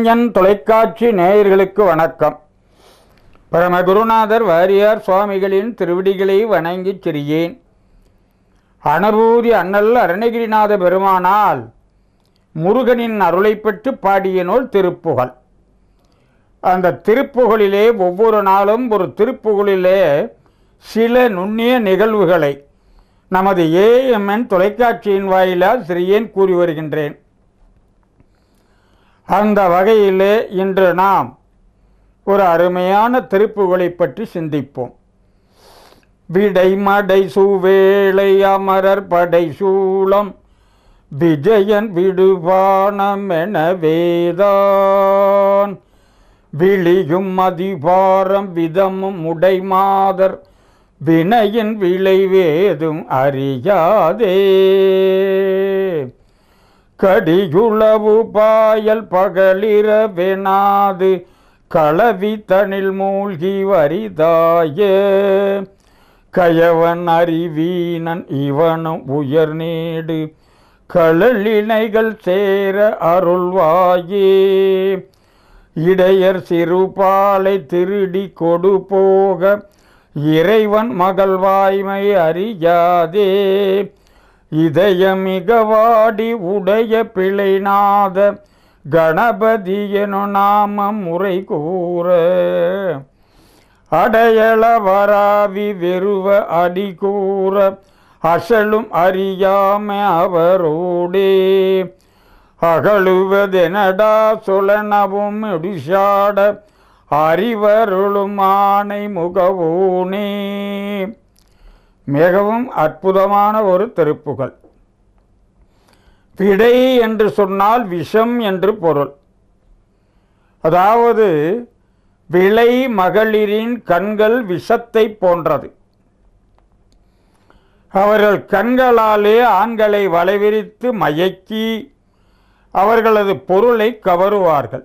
என் தொலைக்காட்சி நேயர்களுக்கு வணக்கம் பரம குருநாதர் வாரியார் சுவாமிகளின் திருவடிகளை வணங்கிச் சிறியேன் அனுபூதி அண்ணல் அருணகிரிநாத பெருமானால் முருகனின் அருளை பெற்று பாடிய நூல் திருப்புகழ் அந்த திருப்புகழிலே ஒவ்வொரு நாளும் ஒரு திருப்புகழிலே சில நுண்ணிய நிகழ்வுகளை நமது ஏஎம்என் தொலைக்காட்சியின் வாயிலாக சிறியேன் கூறி வருகின்றேன் அந்த வகையிலே இன்று நாம் ஒரு அருமையான திருப்புகளை பற்றி சிந்திப்போம் விடை மடை சூவேளை அமரர் படை சூளம் விஜயன் விடுவானம் என வேதான் விழியும் அதிபாரம் விதமும் உடைமாதர் வினையின் விளைவேதும் அறியாதே கடியுளவு பாயல் பகலிரவெனாது களவி தனில் மூழ்கி வரிதாய கயவன் அறிவீனன் இவனும் உயர் நீடு களலினைகள் சேர அருள்வாயே இடையர் சிறுபாலை திருடி கொடு போக இறைவன் மகள் வாய்மை அறியாதே இதயமிக வாடி உடைய பிழைநாத கணபதி எனு நாம முறை கூற அடையள வராவி வெறுவ அடி கூற அசலும் அறியாம அவரோடே அகழுவதெனடா சொலனவும் இடிசாட அறிவருளும் ஆணை முகவோனே மிகவும் அற்புதமான ஒரு திருப்புகள் விடை என்று சொன்னால் விஷம் என்று பொருள் அதாவது விளை மகளிரின் கண்கள் விஷத்தை போன்றது அவர்கள் கண்களாலே ஆண்களை வளைவிரித்து மயக்கி அவர்களது பொருளை கவருவார்கள்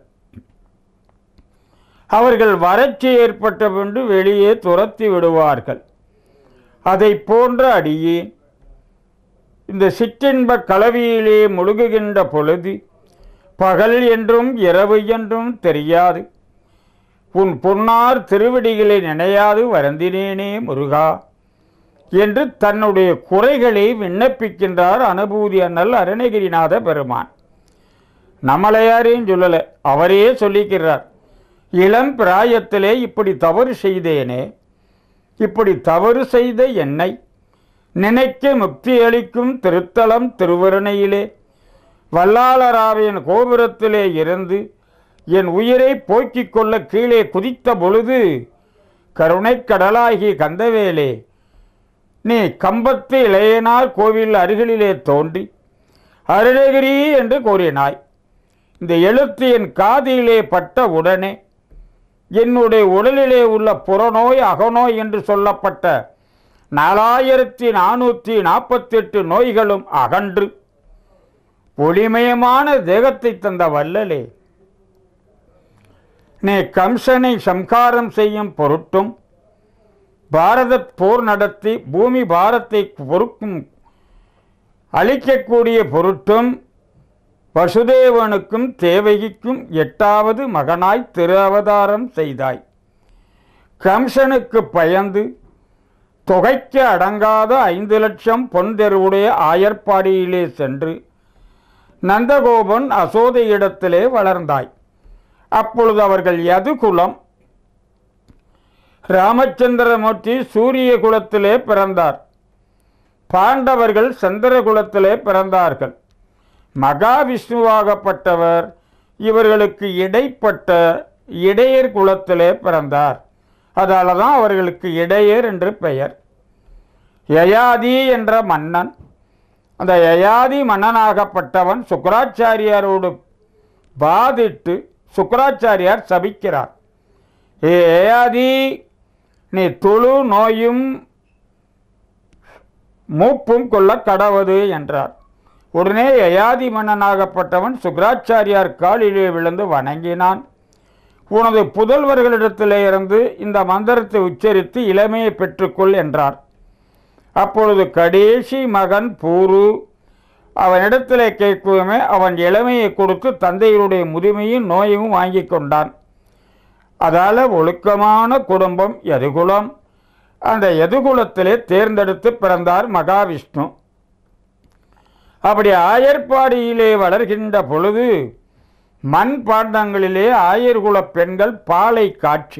அவர்கள் வறட்சி ஏற்பட்ட பின்பு வெளியே துரத்தி விடுவார்கள் அதை போன்ற அடியே இந்த சிற்றின்ப கலவியிலே முழுகுகின்ற பொழுது பகல் என்றும் இரவு என்றும் தெரியாது உன் பொன்னார் திருவடிகளை நினையாது வருந்தினேனே முருகா என்று தன்னுடைய குறைகளை விண்ணப்பிக்கின்றார் அனுபூதி அண்ணல் அருணகிரிநாத பெருமான் நம்மளை யாரையும் சொல்லலை அவரே சொல்லிக்கிறார் இளம் பிராயத்திலே இப்படி தவறு செய்தேனே இப்படி தவறு செய்த என்னை நினைக்க முக்தி அளிக்கும் திருத்தலம் திருவருணையிலே வல்லாளராவின் கோபுரத்திலே இருந்து என் உயிரை போக்கிக் கொள்ள கீழே குதித்த பொழுது கருணைக் கடலாகி கந்தவேலே நீ கம்பத்து இளையனார் கோவில் அருகிலே தோன்றி அருணகிரி என்று கூறினாய் இந்த எழுத்து என் காதிலே பட்ட உடனே என்னுடைய உடலிலே உள்ள புறநோய் அகநோய் என்று சொல்லப்பட்ட நாலாயிரத்தி நானூற்றி நாற்பத்தெட்டு நோய்களும் அகன்று ஒளிமயமான தேகத்தை தந்த வல்லலே நீ கம்சனை சம்காரம் செய்யும் பொருட்டும் பாரத போர் நடத்தி பூமி பாரத்தை பொறுக்கும் அழிக்கக்கூடிய பொருட்டும் வசுதேவனுக்கும் தேவகிக்கும் எட்டாவது மகனாய் திரு அவதாரம் செய்தாய் கம்சனுக்கு பயந்து தொகைக்கு அடங்காத ஐந்து லட்சம் பொன் தெருவுடைய ஆயர்பாடியிலே சென்று நந்தகோபன் அசோதையிடத்திலே வளர்ந்தாய் அப்பொழுது அவர்கள் யது குலம் ராமச்சந்திரமூர்த்தி சூரிய குலத்திலே பிறந்தார் பாண்டவர்கள் சந்திரகுலத்திலே பிறந்தார்கள் மகாவிஷ்ணுவாகப்பட்டவர் இவர்களுக்கு இடைப்பட்ட இடையர் குலத்திலே பிறந்தார் அதால தான் அவர்களுக்கு இடையர் என்று பெயர் யயாதி என்ற மன்னன் அந்த யயாதி மன்னனாகப்பட்டவன் சுக்கராச்சாரியாரோடு பாதிட்டு சுக்கராச்சாரியார் சபிக்கிறார் ஏ யயாதி நீ தொழு நோயும் மூப்பும் கொள்ள கடவது என்றார் உடனே யயாதி மன்னனாகப்பட்டவன் சுக்கராச்சாரியார் காலிலே விழுந்து வணங்கினான் உனது புதல்வர்களிடத்திலே இருந்து இந்த மந்திரத்தை உச்சரித்து இளமையை பெற்றுக்கொள் என்றார் அப்பொழுது கடைசி மகன் பூரு அவனிடத்திலே கேட்குமே அவன் இளமையை கொடுத்து தந்தையினுடைய முதுமையும் நோயையும் வாங்கி கொண்டான் அதால ஒழுக்கமான குடும்பம் யதுகுலம் அந்த யதுகுலத்திலே தேர்ந்தெடுத்து பிறந்தார் மகாவிஷ்ணு அப்படி ஆயர்பாடியிலே வளர்கின்ற பொழுது மண் பாண்டங்களிலே ஆயர்குல பெண்கள் பாலை காட்சி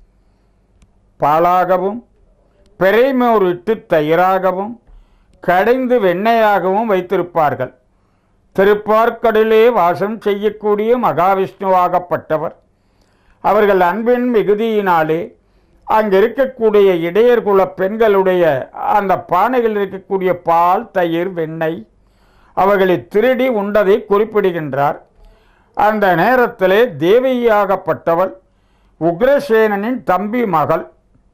பாலாகவும் பிறைமோர் இட்டு தயிராகவும் கடைந்து வெண்ணெயாகவும் வைத்திருப்பார்கள் திருப்பார்க்கடலே வாசம் செய்யக்கூடிய மகாவிஷ்ணுவாகப்பட்டவர் அவர்கள் அன்பின் மிகுதியினாலே அங்கே இருக்கக்கூடிய இடையர்குல பெண்களுடைய அந்த பானைகளில் இருக்கக்கூடிய பால் தயிர் வெண்ணெய் அவர்களை திருடி உண்டதை குறிப்பிடுகின்றார் அந்த நேரத்திலே தேவியாகப்பட்டவள் உக்ரசேனனின் தம்பி மகள்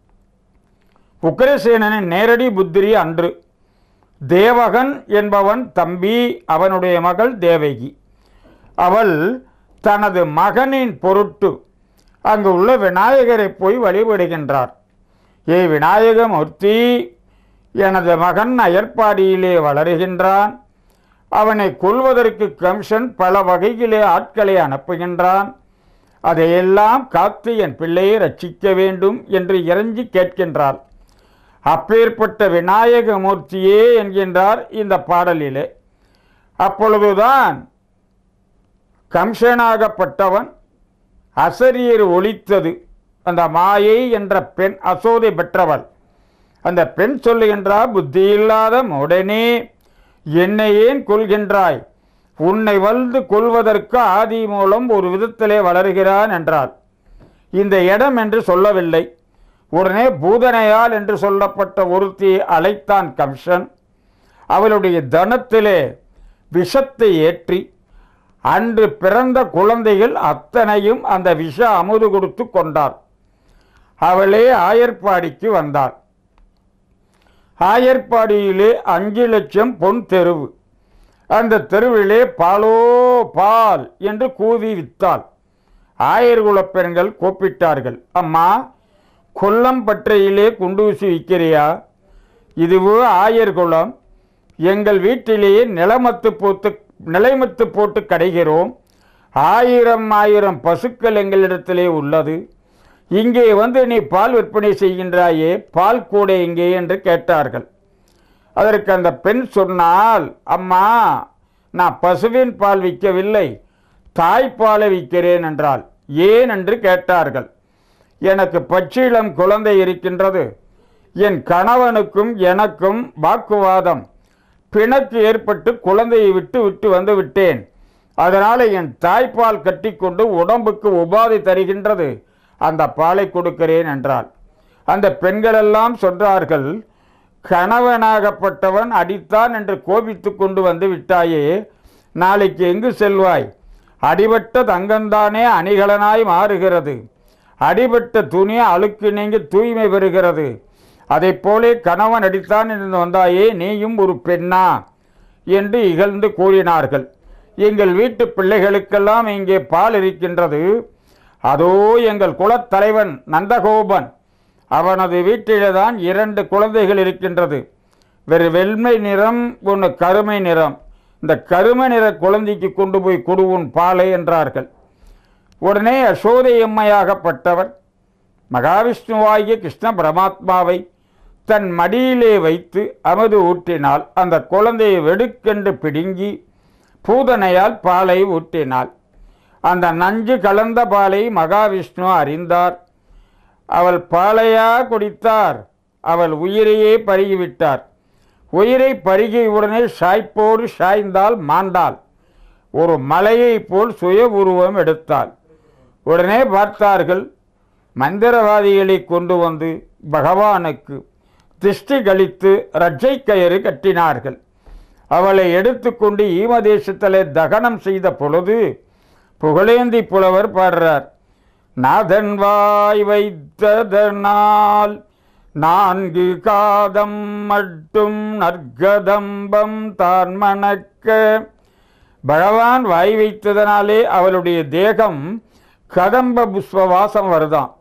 உக்ரசேனனின் நேரடி புத்திரி அன்று தேவகன் என்பவன் தம்பி அவனுடைய மகள் தேவகி அவள் தனது மகனின் பொருட்டு அங்கு உள்ள விநாயகரை போய் வழிபடுகின்றார் ஏ விநாயகமூர்த்தி எனது மகன் அயற்பாடியிலே வளருகின்றான் அவனை கொல்வதற்கு கம்சன் பல வகையிலே ஆட்களை அனுப்புகின்றான் அதையெல்லாம் காத்து என் பிள்ளையை ரட்சிக்க வேண்டும் என்று இறைஞ்சி கேட்கின்றார் அப்பேற்பட்ட விநாயகமூர்த்தியே என்கின்றார் இந்த பாடலிலே அப்பொழுதுதான் கம்சனாகப்பட்டவன் அசரியர் ஒழித்தது அந்த மாயை என்ற பெண் அசோதை பெற்றவள் அந்த பெண் சொல்லுகின்றார் புத்தியில்லாத உடனே என்னை ஏன் கொள்கின்றாய் உன்னை வந்து கொள்வதற்கு ஆதி மூலம் ஒரு விதத்திலே வளர்கிறான் என்றார் இந்த இடம் என்று சொல்லவில்லை உடனே பூதனையால் என்று சொல்லப்பட்ட ஒருத்தியை அழைத்தான் கம்சன் அவளுடைய தனத்திலே விஷத்தை ஏற்றி அன்று பிறந்த குழந்தைகள் அத்தனையும் அந்த விஷ அமுது கொடுத்து கொண்டார் அவளே ஆயர்பாடிக்கு வந்தாள் ஆயர்பாடியிலே அஞ்சு லட்சம் பொன் தெருவு அந்த தெருவிலே பாலோ பால் என்று கூவி வித்தாள் ஆயர்குலப் பெண்கள் கூப்பிட்டார்கள் அம்மா கொல்லம்பற்றையிலே குண்டூசி விற்கிறியா இதுவோ ஆயர்குலம் எங்கள் வீட்டிலேயே நிலமத்து போட்டு நிலைமத்து போட்டு கடைகிறோம் ஆயிரம் ஆயிரம் பசுக்கள் எங்களிடத்திலே உள்ளது இங்கே வந்து நீ பால் விற்பனை செய்கின்றாயே பால் கூடை எங்கே என்று கேட்டார்கள் அதற்கு அந்த பெண் சொன்னால் அம்மா நான் பசுவின் பால் விற்கவில்லை தாய்ப்பாலை விற்கிறேன் என்றாள் ஏன் என்று கேட்டார்கள் எனக்கு பச்சிளம் குழந்தை இருக்கின்றது என் கணவனுக்கும் எனக்கும் வாக்குவாதம் பிணக்கு ஏற்பட்டு குழந்தையை விட்டு விட்டு வந்து விட்டேன் அதனால் என் தாய்ப்பால் கட்டிக்கொண்டு உடம்புக்கு உபாதை தருகின்றது அந்த பாலை கொடுக்கிறேன் என்றாள் அந்த பெண்களெல்லாம் சொன்னார்கள் கணவனாகப்பட்டவன் அடித்தான் என்று கோபித்து கொண்டு வந்து விட்டாயே நாளைக்கு எங்கு செல்வாய் அடிபட்ட தங்கந்தானே அணிகலனாய் மாறுகிறது அடிபட்ட துணி அழுக்கு நீங்கி தூய்மை பெறுகிறது அதைப் போலே கணவன் அடித்தான் என்று வந்தாயே நீயும் ஒரு பெண்ணா என்று இகழ்ந்து கூறினார்கள் எங்கள் வீட்டு பிள்ளைகளுக்கெல்லாம் இங்கே பால் இருக்கின்றது அதோ எங்கள் குலத்தலைவன் நந்தகோபன் அவனது வீட்டிலே தான் இரண்டு குழந்தைகள் இருக்கின்றது வேறு வெண்மை நிறம் ஒன்று கருமை நிறம் இந்த கருமை நிற குழந்தைக்கு கொண்டு போய் கொடுவும் பாலை என்றார்கள் உடனே அசோதை அம்மையாகப்பட்டவர் மகாவிஷ்ணுவாகிய கிருஷ்ண பரமாத்மாவை தன் மடியிலே வைத்து அமது ஊற்றினாள் அந்த குழந்தையை வெடுக்கென்று பிடுங்கி பூதனையால் பாலை ஊற்றினாள் அந்த நஞ்சு கலந்த பாலை மகாவிஷ்ணு அறிந்தார் அவள் பாலையா குடித்தார் அவள் உயிரையே பருகிவிட்டார் உயிரை பருகிய உடனே சாய்ப்போடு சாய்ந்தால் மாண்டாள் ஒரு மலையைப் போல் சுய உருவம் எடுத்தாள் உடனே பார்த்தார்கள் மந்திரவாதிகளை கொண்டு வந்து பகவானுக்கு திஷ்டி கழித்து ரஜை கயிறு கட்டினார்கள் அவளை எடுத்துக்கொண்டு ஈமதேசத்திலே தகனம் செய்த பொழுது புகழேந்தி புலவர் பாடுறார் நாதன் வாய் வைத்ததனால் நான்கு காதம் மட்டும் நற்கதம்பம் தான் மணக்க பகவான் வாய் வைத்ததனாலே அவளுடைய தேகம் கதம்ப புஷ்ப வாசம் வருதாம்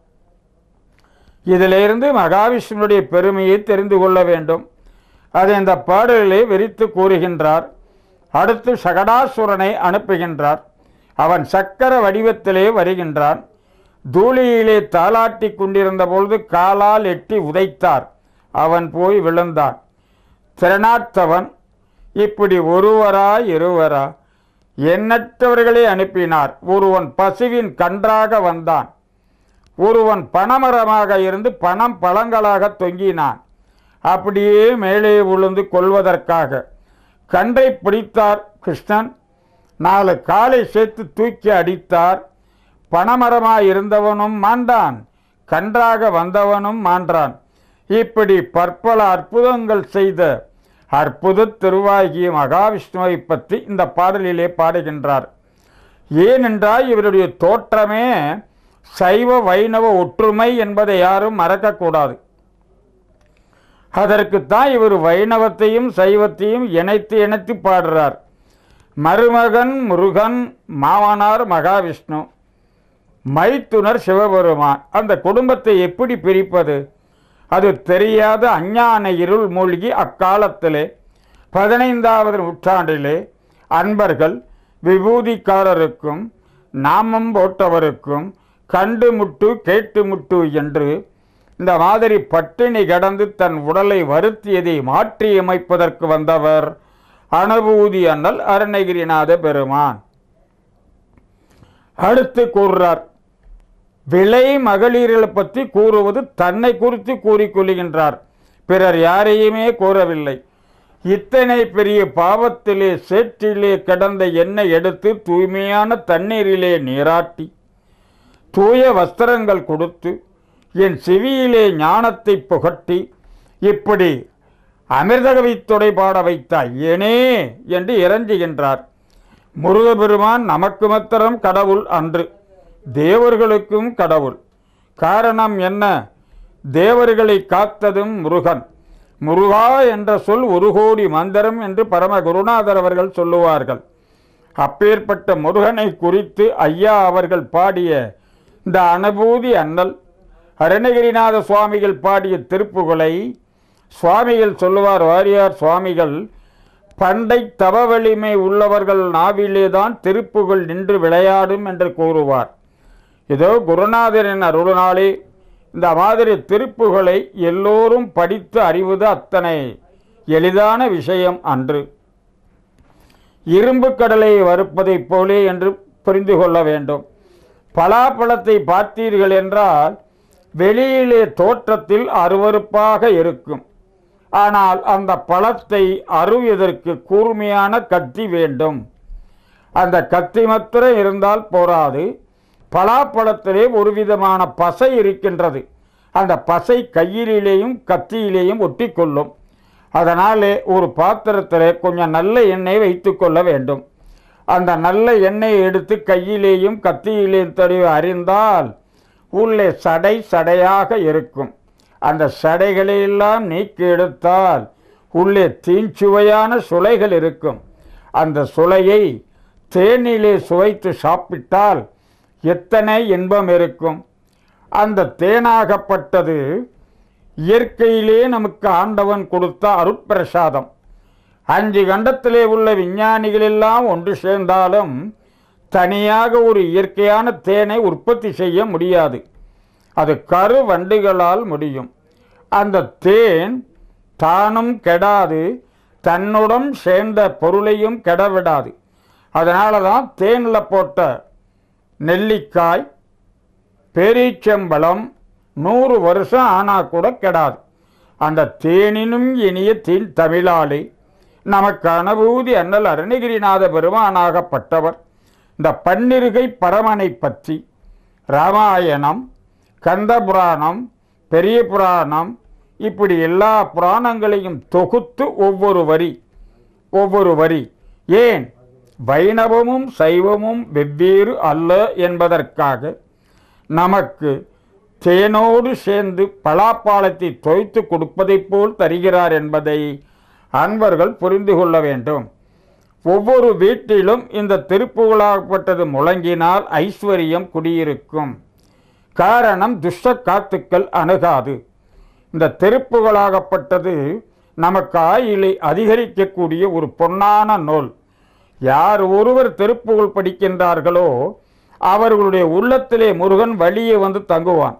இதிலிருந்து மகாவிஷ்ணுடைய பெருமையை தெரிந்து கொள்ள வேண்டும் அதை இந்த பாடலிலே விரித்து கூறுகின்றார் அடுத்து சகடாசுரனை அனுப்புகின்றார் அவன் சக்கர வடிவத்திலே வருகின்றான் தூளியிலே தாளாட்டி கொண்டிருந்த பொழுது காலால் எட்டி உதைத்தார் அவன் போய் விழுந்தான் திறனாத்தவன் இப்படி ஒருவரா இருவரா எண்ணற்றவர்களை அனுப்பினார் ஒருவன் பசுவின் கன்றாக வந்தான் ஒருவன் பனைமரமாக இருந்து பணம் பழங்களாக தொங்கினான் அப்படியே மேலே விழுந்து கொள்வதற்காக கன்றை பிடித்தார் கிருஷ்ணன் நாலு காலை சேர்த்து தூக்கி அடித்தார் பனைமரமாய் இருந்தவனும் மாண்டான் கன்றாக வந்தவனும் மாண்டான் இப்படி பற்பல அற்புதங்கள் செய்த அற்புத திருவாகிய மகாவிஷ்ணுவை பற்றி இந்த பாடலிலே பாடுகின்றார் ஏனென்றால் இவருடைய தோற்றமே சைவ வைணவ ஒற்றுமை என்பதை யாரும் மறக்கக்கூடாது அதற்குத்தான் இவர் வைணவத்தையும் சைவத்தையும் இணைத்து இணைத்து பாடுறார் மருமகன் முருகன் மாமனார் மகாவிஷ்ணு மைத்துனர் சிவபெருமான் அந்த குடும்பத்தை எப்படி பிரிப்பது அது தெரியாத அஞ்ஞான இருள் மூழ்கி அக்காலத்திலே பதினைந்தாவது நூற்றாண்டிலே அன்பர்கள் விபூதிக்காரருக்கும் நாமம் போட்டவருக்கும் கண்டு முட்டு கேட்டு முட்டு என்று இந்த மாதிரி பட்டினி கடந்து தன் உடலை வருத்தியதை மாற்றியமைப்பதற்கு வந்தவர் அனுபூதி அண்ணல் அருணகிரிநாத பெருமான் அடுத்து கூறுறார் விலை மகளிர்களை பற்றி கூறுவது தன்னை குறித்து கூறிக்கொள்கின்றார் பிறர் யாரையுமே கூறவில்லை இத்தனை பெரிய பாவத்திலே சேற்றிலே கிடந்த எண்ணெய் எடுத்து தூய்மையான தண்ணீரிலே நீராட்டி தூய வஸ்திரங்கள் கொடுத்து என் செவியிலே ஞானத்தை புகட்டி இப்படி அமிர்தகவி தொடை பாட வைத்தாய் ஏனே என்று இறஞ்சுகின்றார் முருகபெருமான் நமக்கு மாத்திரம் கடவுள் அன்று தேவர்களுக்கும் கடவுள் காரணம் என்ன தேவர்களை காத்ததும் முருகன் முருகா என்ற சொல் ஒரு கோடி மந்திரம் என்று பரம குருநாதர் அவர்கள் சொல்லுவார்கள் அப்பேற்பட்ட முருகனை குறித்து ஐயா அவர்கள் பாடிய இந்த அனுபூதி அண்ணல் அருணகிரிநாத சுவாமிகள் பாடிய திருப்புகளை சுவாமிகள் சொல்லுவார் வாரியார் சுவாமிகள் பண்டை தவ வலிமை உள்ளவர்கள் நாவிலேதான் திருப்புகள் நின்று விளையாடும் என்று கூறுவார் இதோ குருநாதரின் அருள்நாளே இந்த மாதிரி திருப்புகளை எல்லோரும் படித்து அறிவது அத்தனை எளிதான விஷயம் அன்று இரும்பு கடலை வறுப்பதைப் போலே என்று புரிந்து கொள்ள வேண்டும் பலாப்பழத்தை பார்த்தீர்கள் என்றால் வெளியிலே தோற்றத்தில் அருவருப்பாக இருக்கும் ஆனால் அந்த பழத்தை அருவியதற்கு கூர்மையான கத்தி வேண்டும் அந்த கத்தி மாத்திரம் இருந்தால் போராது பலாப்பழத்திலே ஒரு விதமான பசை இருக்கின்றது அந்த பசை கையிலேயும் கத்தியிலேயும் ஒட்டிக்கொள்ளும் அதனாலே ஒரு பாத்திரத்திலே கொஞ்சம் நல்ல எண்ணெய் வைத்துக்கொள்ள வேண்டும் அந்த நல்ல எண்ணெயை எடுத்து கையிலேயும் கத்தியிலேயும் தடவி அறிந்தால் உள்ளே சடை சடையாக இருக்கும் அந்த சடைகளையெல்லாம் நீக்கி எடுத்தால் உள்ளே தீஞ்சுவையான சுளைகள் இருக்கும் அந்த சுளையை தேனிலே சுவைத்து சாப்பிட்டால் எத்தனை இன்பம் இருக்கும் அந்த தேனாகப்பட்டது இயற்கையிலே நமக்கு ஆண்டவன் கொடுத்த அருட்பிரசாதம் அஞ்சு கண்டத்திலே உள்ள விஞ்ஞானிகள் எல்லாம் ஒன்று சேர்ந்தாலும் தனியாக ஒரு இயற்கையான தேனை உற்பத்தி செய்ய முடியாது அது கரு வண்டுகளால் முடியும் அந்த தேன் தானும் கெடாது தன்னுடன் சேர்ந்த பொருளையும் கெடவிடாது அதனால தான் தேனில் போட்ட நெல்லிக்காய் பேரீச்சம்பழம் நூறு வருஷம் ஆனால் கூட கெடாது அந்த தேனினும் இனிய தீன் தமிழாளி நமக்கு அனுபூதி அண்ணல் அருணகிரிநாத பெருமானாகப்பட்டவர் இந்த பன்னிருகை பரமனை பற்றி ராமாயணம் கந்த புராணம் பெரிய புராணம் இப்படி எல்லா புராணங்களையும் தொகுத்து ஒவ்வொரு வரி ஒவ்வொரு வரி ஏன் வைணவமும் சைவமும் வெவ்வேறு அல்ல என்பதற்காக நமக்கு தேனோடு சேர்ந்து பலாப்பாலத்தை தொய்த்து கொடுப்பதைப் போல் தருகிறார் என்பதை அன்பர்கள் புரிந்து கொள்ள வேண்டும் ஒவ்வொரு வீட்டிலும் இந்த திருப்புகளாகப்பட்டது முழங்கினால் ஐஸ்வர்யம் குடியிருக்கும் காரணம் துஷ்ட காத்துக்கள் அணுகாது இந்த திருப்புகளாகப்பட்டது நமக்கு ஆயிலை அதிகரிக்கக்கூடிய ஒரு பொன்னான நூல் யார் ஒருவர் திருப்புகழ் படிக்கின்றார்களோ அவர்களுடைய உள்ளத்திலே முருகன் வழியே வந்து தங்குவான்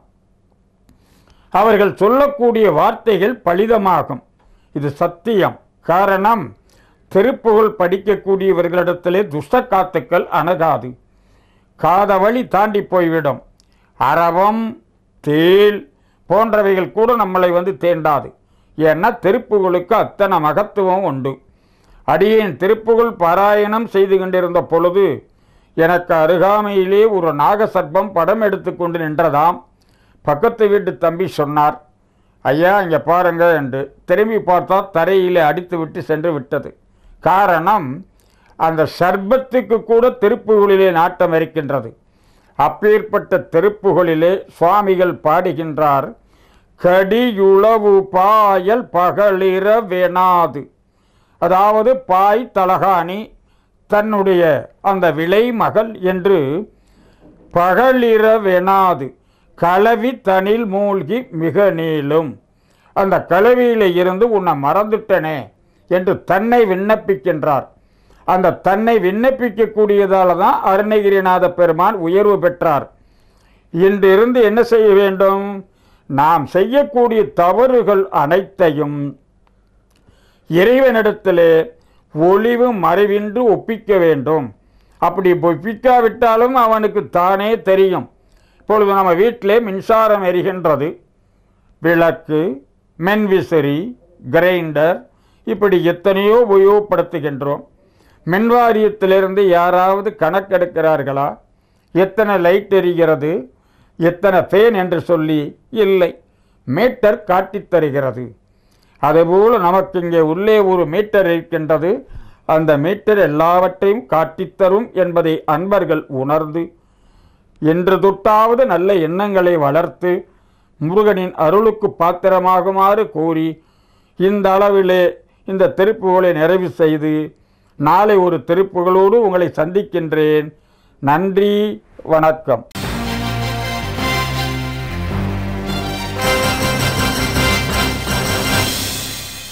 அவர்கள் சொல்லக்கூடிய வார்த்தைகள் பலிதமாகும் இது சத்தியம் காரணம் திருப்புகழ் படிக்கக்கூடியவர்களிடத்திலே துஷ்டக்காத்துக்கள் அணுகாது காதவழி தாண்டி போய்விடும் அரவம் தேல் போன்றவைகள் கூட நம்மளை வந்து தேண்டாது ஏன்னா திருப்புகளுக்கு அத்தனை மகத்துவம் உண்டு அடியேன் திருப்புகழ் பாராயணம் செய்து கொண்டிருந்த பொழுது எனக்கு அருகாமையிலே ஒரு நாகசர்ப்பம் படம் எடுத்துக்கொண்டு நின்றதாம் பக்கத்து வீட்டு தம்பி சொன்னார் ஐயா இங்கே பாருங்க என்று திரும்பி பார்த்தா தரையிலே அடித்து விட்டு சென்று விட்டது காரணம் அந்த சர்ப்பத்துக்கு கூட திருப்புகளிலே நாட்டம் இருக்கின்றது அப்பேற்பட்ட திருப்புகளிலே சுவாமிகள் பாடுகின்றார் கடியுளவு பாயல் பகலிர வேணாது அதாவது பாய் தலகாணி தன்னுடைய அந்த விலை மகள் என்று பகலிர வேணாது கலவி தனில் மூழ்கி மிக நீளும் அந்த கலவியில இருந்து உன்னை மறந்துட்டனே என்று தன்னை விண்ணப்பிக்கின்றார் அந்த தன்னை விண்ணப்பிக்கக்கூடியதால தான் அருணகிரிநாத பெருமான் உயர்வு பெற்றார் இன்றிருந்து என்ன செய்ய வேண்டும் நாம் செய்யக்கூடிய தவறுகள் அனைத்தையும் இறைவனிடத்திலே ஒளிவு மறைவின்றி ஒப்பிக்க வேண்டும் அப்படி ஒப்பிக்காவிட்டாலும் அவனுக்கு தானே தெரியும் இப்பொழுது நம்ம வீட்டிலே மின்சாரம் எரிகின்றது விளக்கு மின்விசிறி கிரைண்டர் இப்படி எத்தனையோ உபயோகப்படுத்துகின்றோம் மின்வாரியத்திலிருந்து யாராவது கணக்கெடுக்கிறார்களா எத்தனை லைட் எரிகிறது எத்தனை ஃபேன் என்று சொல்லி இல்லை மீட்டர் காட்டித் தருகிறது அதுபோல் நமக்கு இங்கே உள்ளே ஒரு மீட்டர் இருக்கின்றது அந்த மீட்டர் எல்லாவற்றையும் காட்டித்தரும் என்பதை அன்பர்கள் உணர்ந்து என்று தொட்டாவது நல்ல எண்ணங்களை வளர்த்து முருகனின் அருளுக்கு பாத்திரமாகுமாறு கூறி இந்த அளவிலே இந்த திருப்புகளை நிறைவு செய்து நாளை ஒரு திருப்புகளோடு உங்களை சந்திக்கின்றேன் நன்றி வணக்கம்